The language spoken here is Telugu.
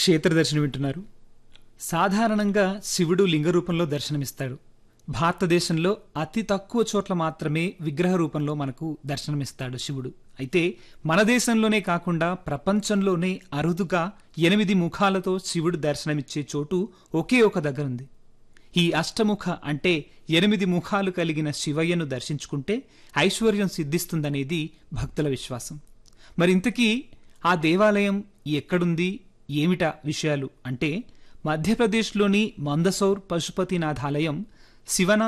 క్షేత్ర దర్శనం వింటున్నారు సాధారణంగా శివుడు లింగ రూపంలో దర్శనమిస్తాడు భారతదేశంలో అతి తక్కువ చోట్ల మాత్రమే విగ్రహ రూపంలో మనకు దర్శనమిస్తాడు శివుడు అయితే మన దేశంలోనే కాకుండా ప్రపంచంలోనే అరుదుగా ఎనిమిది ముఖాలతో శివుడు దర్శనమిచ్చే చోటు ఒకే ఒక దగ్గర ఉంది ఈ అష్టముఖ అంటే ఎనిమిది ముఖాలు కలిగిన శివయ్యను దర్శించుకుంటే ఐశ్వర్యం సిద్ధిస్తుందనేది భక్తుల విశ్వాసం మరి ఇంతకీ ఆ దేవాలయం ఎక్కడుంది ఏమిటా విషయాలు అంటే మధ్యప్రదేశ్లోని మందసౌర్ పశుపతినాథాలయం శివనా